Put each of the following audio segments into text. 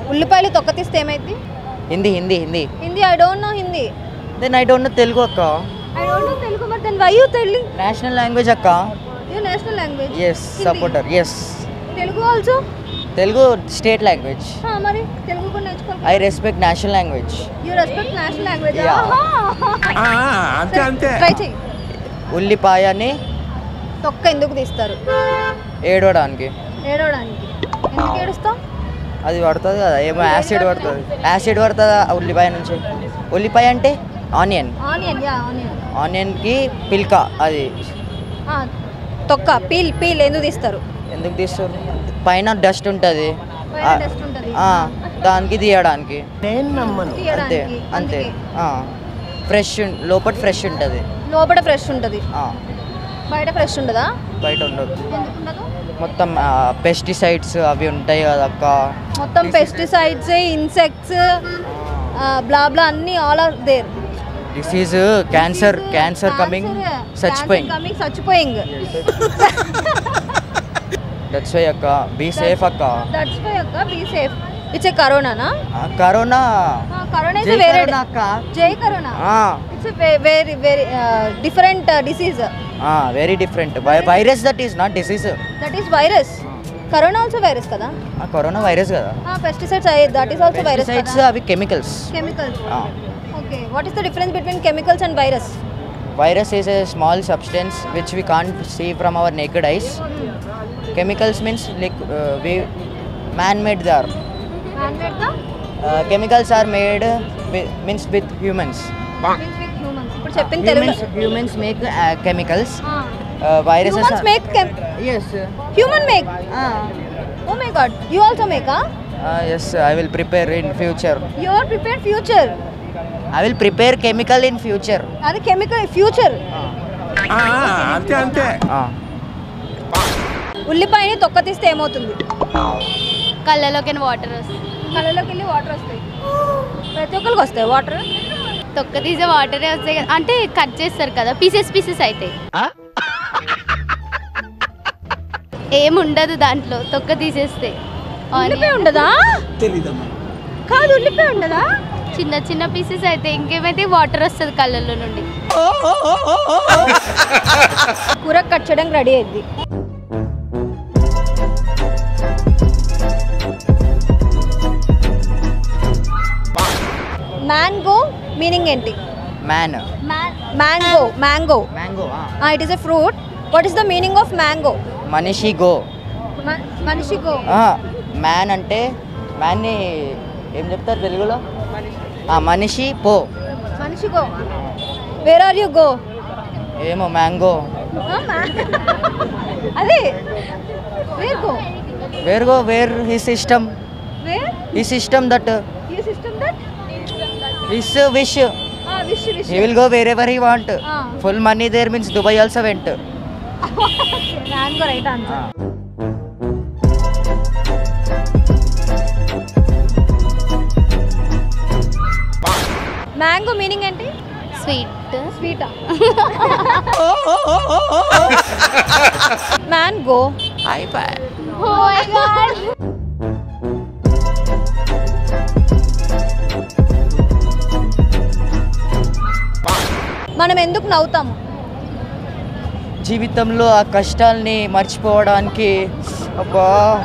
ఉల్లిపాయలు తొక్క తీస్తే ఏమైంది Hindi Hindi Hindi Hindi I don't know Hindi then I don't know Telugu అక్క ఐ డోంట్ నో తెలుగు మరి then why you Telugu national language అక్క you national language yes supporter yes Telugu also Telugu state language మరి తెలుగు కూడా నేర్చుకోవాలి I respect national language you respect national language Yeah. అంతే అంతే try చేయి ఉల్లిపాయని తొక్క ఎందుకు తీస్తారు ఏడవడానికి ఏడవడానికి ఎందుకు ఏడుస్తావు అది పడుతుంది కదా ఏమో యాసిడ్ పడుతుంది యాసిడ్ పడుతుందా ఉల్లిపాయ నుంచి ఉల్లిపాయ అంటే ఆనియన్ ఆనియన్ యా ఆనియన్ ఆనియన్కి పిల్క అది తొక్క పీల్ పీల్ ఎందుకు తీస్తారు ఎందుకు తీస్తారు పైన డస్ట్ ఉంటుంది పైన dust ఉంటది. దానికి తీయడానికి నేను నమ్మను అంతే తీయడానికి అంతే అందుకే. ఫ్రెష్ లోపల ఫ్రెష్ ఉంటుంది లోపల ఫ్రెష్ ఉంటుంది బయట ఫ్రెష్ ఉండదా బయట ఉండదు ఎందుకు ఉండదు మొత్తం పెస్టిసైడ్స్ అవి ఉంటాయి కదా అక్క మొత్తం పెస్టిసైడ్స్ ఇన్సెక్ట్స్ బ్లా బ్లా అన్ని all are there disease cancer cancer coming చచ్చిపోయింగ్ కమింగ్ చచ్చిపోయింగ్ దట్స్ వై అక్క బీ సేఫ్ అక్క దట్స్ వై అక్క బీ సేఫ్ ఇట్స్ ఏ కరోనానా ఆ, కరోనా కరోనా ఇస్ జై వేరే కరోనా అక్క జై corona ah, it's very very different disease ah, very different virus that is not disease that is virus corona also virus కదా ah corona virus కదా pesticides that is also virus pesticides అవి chemicals chemicals okay what is the difference between chemicals and virus virus is a small substance which we can't see from our naked eyes chemicals means like we man made they are chemicals are made means with humans ఇప్పుడు చెప్పిన తెలుగులో humans make chemicals viruses humans make yes human make oh my God you also make ah yes I will prepare in future you are prepared future I will prepare chemical in future అది chemical future అంతే అంతే ఉల్లిపాయని తొక్క తీస్తే ఏమవుతుంది కళ్ళలోకి water వస్తుంది కళ్ళలోకి వెళ్ళి వాటర్ వస్తాయి ప్రతి ఒక్కరికి వస్తాయి వాటర్ తొక్క తీసే వాటరే వస్తాయి కదా అంటే కట్ చేస్తారు కదా పీసెస్ పీసెస్ అయితే ఏముండదు దాంట్లో తొక్క తీసేస్తే ఉల్లిపాయ ఉండదా తెలీదమ్మా కాదు ఉల్లిపాయ ఉండదా చిన్న చిన్న పీసెస్ అయితే ఇంకేమైతే వాటర్ వస్తుంది కళ్ళల్లో నుండి కూర కట్ చేయడానికి రెడీ అయింది మ్యాంగో మీనింగ్ ఏంటి man mango mango mango it is a fruit what is the meaning of mango మనిషి గో మనిషి గో మ్యాన్ అంటే మ్యాన్ని ఏం చెప్తారు తెలుగులో ఆ, మనిషి పో మనిషి go where are you go ఏమో మ్యాంగో అదే where go where go where he system where ఈ system that you system that his wish wish wish he will go wherever he want Ah. Full money there means Dubai also went mango right answer mango meaning ఏంటి sweet స్వీటా mango మనం ఎందుకు నవ్వుతాము జీవితంలో ఆ కష్టాల్ని మర్చిపోవడానికి అబ్బా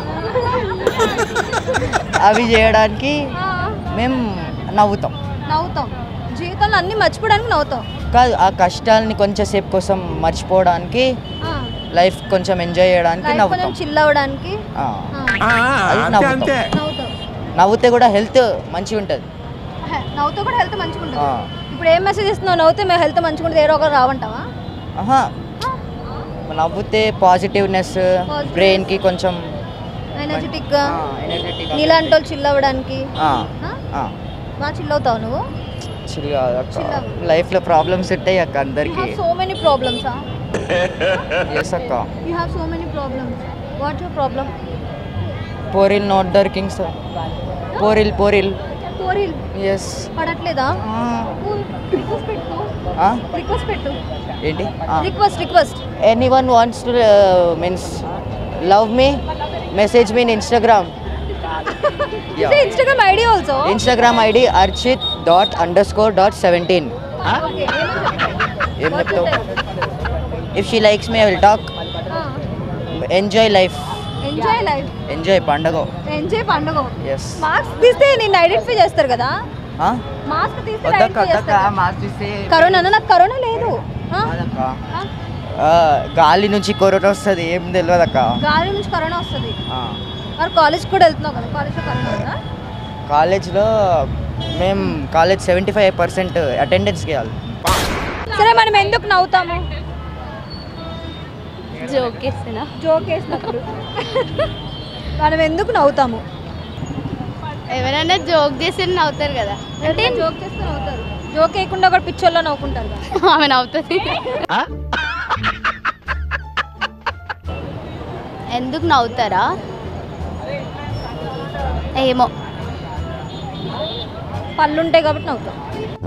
అవి చేయడానికి మేము నవ్వుతాం నవ్వుతాం జీవితంలో అన్ని మర్చిపోవడానికి నవ్వుతాం కాదు ఆ కష్టాలని కొంచెంసేపు కోసం మర్చిపోవడానికి లైఫ్ కొంచెం ఎంజాయ్ చేయడానికి లైఫ్ కొంచెం నవ్వుతాం చిల్ అవ్వడానికి ఆ. ఆ, అది అంతే నవ్వుతాం. అంతే నవ్వుతాం నవ్వుతే కూడా హెల్త్ మంచిగా ఉంటుంది హె, నవ్వుతూ కూడా హెల్త్ మంచిగా ఉంటుంది ఆ. ఇప్పుడు ఏం మెసేజ్ ఇస్తున్నావు నవ్వుతే మేము హెల్త్ మంచిగా ఉంటుంది ఏదో ఒకరు రావంటావా ఆహా నవ్వుతే పాజిటివ్నెస్ Positive. బ్రెయిన్కి కొంచెం ఎనర్జెటిక్గా ఎనర్జెటిక్ నీలాంటి వాళ్ళు చిల్ అవ్వడానికి ఆ? ఆ. బాగా చిల్ అవుతావు నువ్వు చిల్ కాదు అక్క Chill అవ్వు. లైఫ్లో ప్రాబ్లమ్స్ ఉంటాయి అక్క యూ అందరికి have so many problems yes అక్క you have so many problems what your problem పోరిల్ నాట్ డర్కింగ్ సార్ పోరిల్ పోరిల్ కోరిల్ ఎస్ పడట్లేదా రిక్వెస్ట్ పెట్టు రిక్వెస్ట్ పెట్టు ఏంటి request request anyone wants to means love me message me in Instagram Yeah. Instagram ID also Instagram ID Archit dot underscore dot seventeen ఏం చెప్తావు if she likes me I will talk enjoy life enjoy life enjoy పండగ enjoy పండుగ yes mask తీస్తే నిన్ను identify చేస్తారు కదా mask తీస్తే వద్దక్క identify వద్దక్క చేస్తారు మాస్క్ తీస్తే కరోనా నాకు కరోనా లేదు ఆ? కాదక్క. ఆ? ఆ, గాలి నుంచి కరోనా వస్తుంది ఏం తెలియదు అక్క గాలి నుంచి కరోనా వస్తుంది ఆ, మరి కాలేజ్ కూడా వెళ్తున్నావు కదా కాలేజ్లో కరోనా ఉందా కాలేజ్లో మేము college seventy five percent attendance ఇవ్వాలి సరే మనం ఎందుకు నవ్వుతాము జోక్ వేస్తున్నా జోక్ వేసినప్పుడు మనం ఎందుకు నవ్వుతాము ఎవరైనా జోక్ చేసి నవ్వుతారు కదా అంటే జోక్ చేస్తే నవ్వుతారు జోక్ వేయకుండా కూడా పిచ్చోళ్ళలో నవ్వుకుంటారు కదా ఆమె నవ్వుతుంది ఎందుకు నవ్వుతారా ఏమో పళ్ళు ఉంటాయి కాబట్టి నవ్వుతాం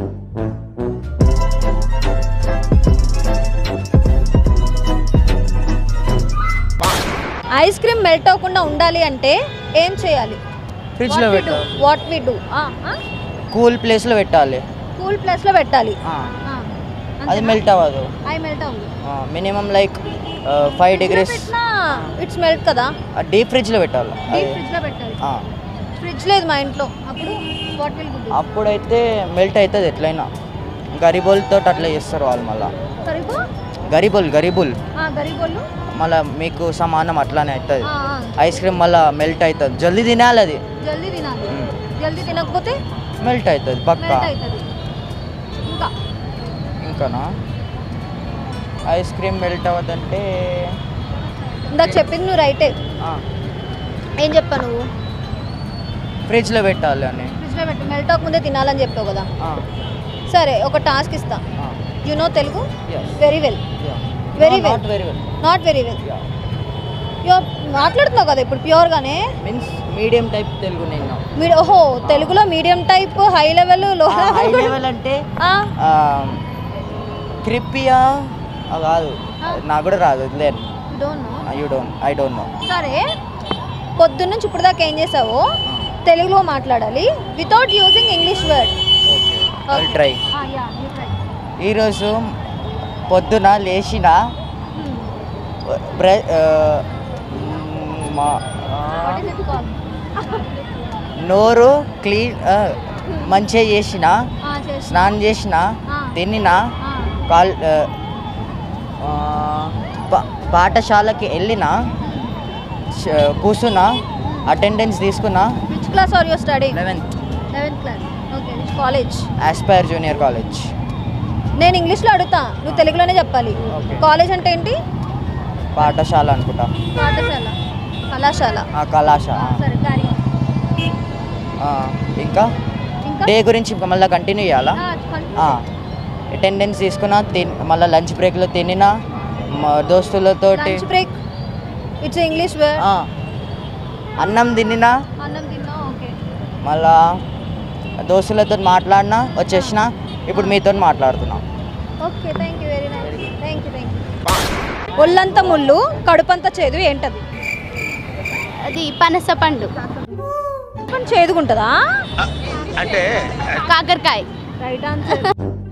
ఐస్ క్రీమ్ మెల్ట్ అవ్వకుండా ఉండాలి అంటే ఏం చేయాలి ఫ్రిడ్జ్లో పెట్టాలి వాట్ వి డూ కూల్ ప్లేస్లో పెట్టాలి కూల్ ప్లేస్లో పెట్టాలి ఆ, అది మెల్ట్ అవ్వదు అవి మెల్ట్ అవ్వదు minimum like five degrees it's melt కదా డీప్ ఫ్రిడ్జ్లో పెట్టాలి డీప్ అది ఫ్రిడ్జ్లో పెట్టాలి ఆ, ఫ్రిడ్జ్ లేదు మా ఇంట్లో అప్పుడు వాట్ విల్ గుడ్ అప్పుడైతే మెల్ట్ అవుతుంది ఎట్లయినా గరిబోల్తో అట్లా చేస్తారు వాళ్ళు మళ్ళీ సరిపో గరిబుల్ గరిబుల్ గరీబోళ్ళు మళ్ళీ మీకు సమానం అట్లానే అవుతుంది ఆ, ఆ. ఐస్ క్రీమ్ మళ్ళీ మెల్ట్ అవుతుంది జల్దీ తినాలి అది జల్దీ తినాలి మ్మ్. జల్దీ తినకపోతే మెల్ట్ అవుతుంది పక్కా మెల్ట్ అవుతుంది ఇంకా ఇంకానా ఐస్ క్రీమ్ మెల్ట్ అవ్వదంటే ఇందాక చెప్పింది నువ్వు రైటే ఏం చెప్పా నువ్వు ఫ్రిడ్జ్లో పెట్టాలి అని ఫ్రిడ్జ్లో పెట్టి మెల్ట్ అవ్వకముందే తినాలని చెప్పావు కదా ఆ, సరే ఒక టాస్క్ ఇస్తా ah, you know Telugu yes, very well yeah. Very No, well. not very well. Not very well Yeah. Pure మాట్లాడుతున్నావు కదా ఇప్పుడు ప్యూర్గానే మీన్స్ మీడియం టైప్ తెలుగు నేను మీరు ఓహో తెలుగులో మీడియం టైప్ హై లెవెల్ లో హై లెవెల్ అంటే క్రిప్పియా కాదు నాకు కూడా రాదు లేదు don't know you don't I don't know సరే పొద్దున్న నుంచి ఇప్పుడు దాకా ఏం చేసావు తెలుగులో మాట్లాడాలి without using English word I try ఈరోజు పొద్దున లేచిన బ్ర ఆ, మ్, మా ఆ, నోరు క్లీన్ మంచిగా చేసిన స్నానం చేసిన తినిన కాల్ ఆ, ఆ, పా- పాఠశాలకి వెళ్ళిన చ- కూర్చున్నా అటెండెన్స్ తీసుకున్నా which class are you study eleventh eleventh class okay which college Aspire junior college నేను ఇంగ్లీష్లో అడుగుతా నువ్వు తెలుగులోనే చెప్పాలి Okay. కాలేజ్ అంటే ఏంటి పాఠశాల అనుకుంటా పాఠశాల కళాశాల ఆ, కళాశాల సరే carry on. ఆ, ఇంకా ఇంకా డే గురించి ఇంకా మళ్ళీ కంటిన్యూ చేయాలా ఆ, continue. అటెండెన్స్ తీసుకున్నా తిన్ మళ్ళీ లంచ్ బ్రేక్లో తినిన మా దోస్తులతోటి lunch break it's English word ఆ, అన్నం తినినా అన్నం తిన్నా ఓకే మళ్ళా దోస్తులతో మాట్లాడినా వచ్చేసిన ఇప్పుడు మీతో మాట్లాడుతున్నా okay thank you very nice thank you thank you ఒళ్ళంతా ముళ్ళు కడుపంతా చేదు ఏంటది అది పనస పండు కానీ చేదుకుంటుందా అంటే కాకరకాయ రైట్ ఆన్సర్